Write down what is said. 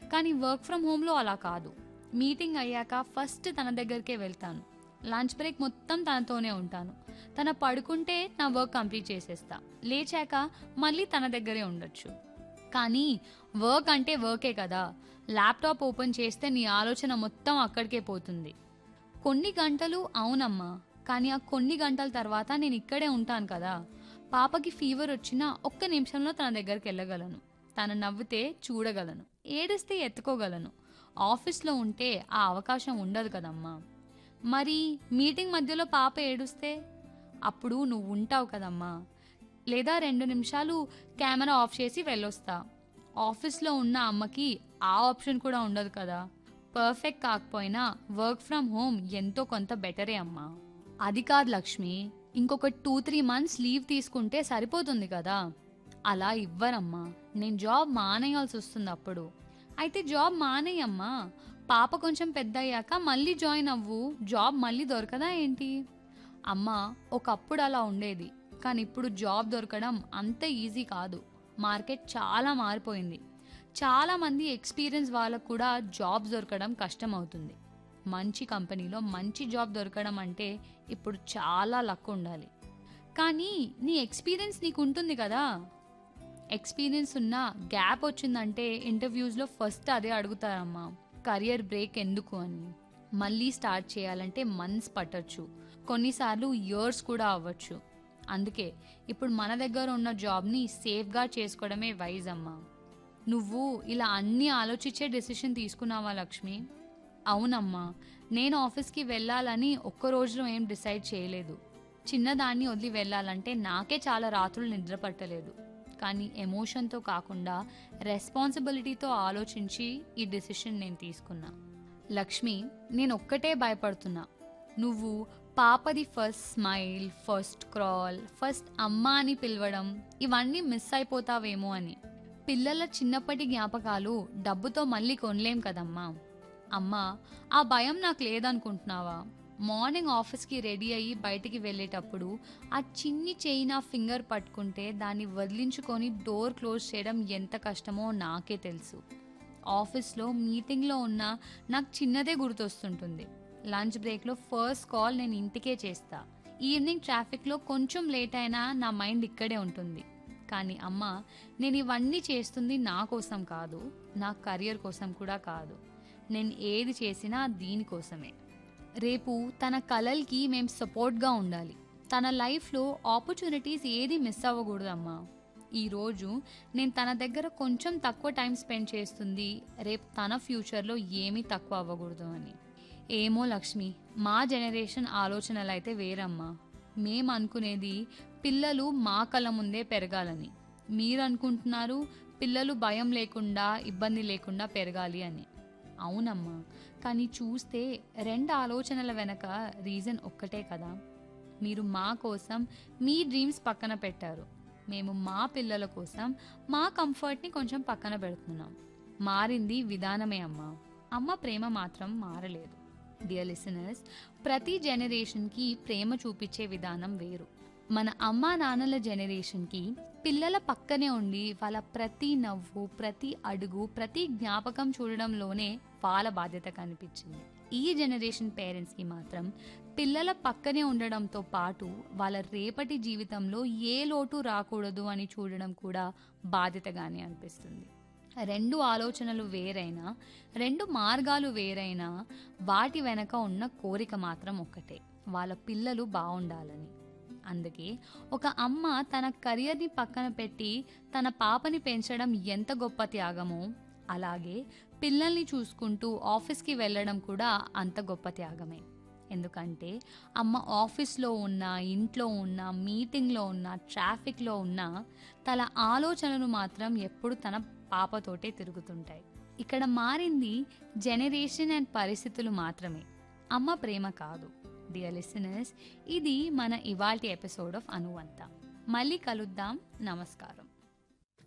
కానీ work from హోమ్లో అలా కాదు మీటింగ్ అయ్యాక ఫస్ట్ తన దగ్గరికే వెళ్తాను లంచ్ బ్రేక్ మొత్తం తనతోనే ఉంటాను తన పడుకుంటే నా వర్క్ కంప్లీట్ చేసేస్తా లేచాక మళ్ళీ తన దగ్గరే ఉండొచ్చు కానీ వర్క్ అంటే వర్కే కదా ల్యాప్టాప్ ఓపెన్ చేస్తే నీ ఆలోచన మొత్తం అక్కడికే పోతుంది కొన్ని గంటలు అవునమ్మా కానీ ఆ కొన్ని గంటల తర్వాత నేను ఇక్కడే ఉంటాను కదా పాపకి ఫీవర్ వచ్చినా ఒక్క నిమిషంలో తన దగ్గరికి వెళ్ళగలను తను నవ్వితే చూడగలను ఏడిస్తే ఎత్తుకోగలను ఆఫీస్లో ఉంటే ఆ అవకాశం ఉండదు కదమ్మా మరి మీటింగ్ మధ్యలో పాప ఏడుస్తే అప్పుడు నువ్వు ఉంటావు కదమ్మా లేదా రెండు నిమిషాలు కెమెరా ఆఫ్ చేసి వెళ్ళొస్తా ఆఫీస్లో ఉన్న అమ్మకి ఆ ఆప్షన్ కూడా ఉండదు కదా పర్ఫెక్ట్ కాకపోయినా వర్క్ ఫ్రమ్ హోమ్ ఎంతో కొంత బెటరే అమ్మా అది కాదు లక్ష్మి ఇంకొక టూ త్రీ మంత్స్ లీవ్ తీసుకుంటే సరిపోతుంది కదా అలా ఇవ్వరమ్మా నేను జాబ్ మానేయాల్సి వస్తుంది అప్పుడు అయితే జాబ్ మానేయమ్మా పాప కొంచెం పెద్ద అయ్యాక మళ్ళీ జాయిన్ అవ్వు జాబ్ మళ్ళీ దొరకదా ఏంటి అమ్మా ఒకప్పుడు అలా ఉండేది కానీ ఇప్పుడు జాబ్ దొరకడం అంత ఈజీ కాదు మార్కెట్ చాలా మారిపోయింది చాలా మంది ఎక్స్పీరియన్స్ వాళ్ళకు కూడా జాబ్ దొరకడం కష్టం అవుతుంది మంచి కంపెనీలో మంచి జాబ్ దొరకడం అంటే ఇప్పుడు చాలా లక్ ఉండాలి కానీ నీ ఎక్స్పీరియన్స్ నీకు ఉంటుంది కదా ఎక్స్పీరియన్స్ ఉన్న గ్యాప్ వచ్చిందంటే ఇంటర్వ్యూస్లో ఫస్ట్ అదే అడుగుతారమ్మా కెరియర్ బ్రేక్ ఎందుకు అని మళ్ళీ స్టార్ట్ చేయాలంటే మంత్స్ పట్టొచ్చు కొన్నిసార్లు ఇయర్స్ కూడా అవ్వచ్చు అందుకే ఇప్పుడు మన దగ్గర ఉన్న జాబ్ని సేఫ్గా చేసుకోవడమే వైజ్ అమ్మా నువ్వు ఇలా అన్నీ ఆలోచించే డెసిషన్ తీసుకున్నావా లక్ష్మి అవునమ్మా నేను ఆఫీస్కి వెళ్ళాలని ఒక్క రోజులో ఏం డిసైడ్ చేయలేదు చిన్నదాన్ని వదిలి వెళ్ళాలంటే నాకే చాలా రాత్రులు నిద్ర పట్టలేదు కానీ ఎమోషన్తో కాకుండా రెస్పాన్సిబిలిటీతో ఆలోచించి ఈ డెసిషన్ నేను తీసుకున్నా లక్ష్మి నేను ఒక్కటే భయపడుతున్నా నువ్వు పాపది first smile first crawl first అమ్మ అని పిలవడం ఇవన్నీ మిస్ అయిపోతావేమో అని పిల్లల చిన్నప్పటి జ్ఞాపకాలు డబ్బుతో మళ్ళీ కొనలేం కదమ్మా అమ్మా ఆ భయం నాకు లేదనుకుంటున్నావా మార్నింగ్ ఆఫీస్కి రెడీ అయ్యి బయటికి వెళ్ళేటప్పుడు ఆ చిన్ని చేయి నా ఫింగర్ పట్టుకుంటే దాన్ని వదిలించుకొని డోర్ క్లోజ్ చేయడం ఎంత కష్టమో నాకే తెలుసు ఆఫీస్లో మీటింగ్లో ఉన్న నాకు చిన్నదే గుర్తొస్తుంటుంది లంచ్ బ్రేక్లో ఫస్ట్ కాల్ నేను ఇంటికే చేస్తా ఈవినింగ్ ట్రాఫిక్లో కొంచెం లేట్ అయినా నా మైండ్ ఇక్కడే ఉంటుంది కానీ అమ్మ నేను ఇవన్నీ చేస్తుంది నా కోసం కాదు నా కెరియర్ కోసం కూడా కాదు నేను ఏది చేసినా దీనికోసమే రేపు తన కలల్కి మేము సపోర్ట్గా ఉండాలి తన లైఫ్లో ఆపర్చునిటీస్ ఏది మిస్ అవ్వకూడదమ్మా ఈరోజు నేను తన దగ్గర కొంచెం తక్కువ టైం స్పెండ్ చేస్తుంది రేపు తన ఫ్యూచర్లో ఏమీ తక్కువ అవ్వకూడదు అని ఏమో లక్ష్మి మా జనరేషన్ ఆలోచనలు అయితే వేరమ్మా మేము అనుకునేది పిల్లలు మా కళ్ళ ముందే పెరగాలని మీరు అనుకుంటున్నారు పిల్లలు భయం లేకుండా ఇబ్బంది లేకుండా పెరగాలి అని అవునమ్మా కానీ చూస్తే రెండు ఆలోచనల వెనక రీజన్ ఒక్కటే కదా మీరు మా కోసం మీ డ్రీమ్స్ పక్కన పెట్టారు మేము మా పిల్లల కోసం మా కంఫర్ట్ని కొంచెం పక్కన పెడుతున్నాం మారింది విధానమే అమ్మా అమ్మ ప్రేమ మాత్రం మారలేదు డియర్ లిసనర్స్ ప్రతి జనరేషన్కి ప్రేమ చూపించే విధానం వేరు మన అమ్మా నాన్నల జనరేషన్కి పిల్లల పక్కనే ఉండి వాళ్ళ ప్రతి నవ్వు ప్రతి అడుగు ప్రతి జ్ఞాపకం చూడడంలోనే వాళ్ళ బాధ్యత కనిపించింది ఈ జనరేషన్ పేరెంట్స్కి మాత్రం పిల్లల పక్కనే ఉండడంతో పాటు వాళ్ళ రేపటి జీవితంలో ఏ లోటు రాకూడదు అని చూడడం కూడా బాధ్యతగానే అనిపిస్తుంది రెండు ఆలోచనలు వేరైనా రెండు మార్గాలు వేరైనా వాటి వెనక ఉన్న కోరిక మాత్రం ఒక్కటే వాళ్ళ పిల్లలు బాగుండాలని అందుకే ఒక అమ్మ తన కెరియర్ని పక్కన పెట్టి తన పాపని పెంచడం ఎంత గొప్ప త్యాగమో అలాగే పిల్లల్ని చూసుకుంటూ ఆఫీస్కి వెళ్ళడం కూడా అంత గొప్ప త్యాగమే ఎందుకంటే అమ్మ ఆఫీస్లో ఉన్న ఇంట్లో ఉన్న మీటింగ్లో ఉన్న ట్రాఫిక్లో ఉన్న తన ఆలోచనలు మాత్రం ఎప్పుడు తన పాపతోటే తిరుగుతుంటాయి ఇక్కడ మారింది జనరేషన్ అండ్ పరిస్థితులు మాత్రమే అమ్మ ప్రేమ కాదు డియర్ లిసనర్స్ ఇది మన ఇవాల్టి ఎపిసోడ్ ఆఫ్ అనువంత మళ్ళీ కలుద్దాం నమస్కారం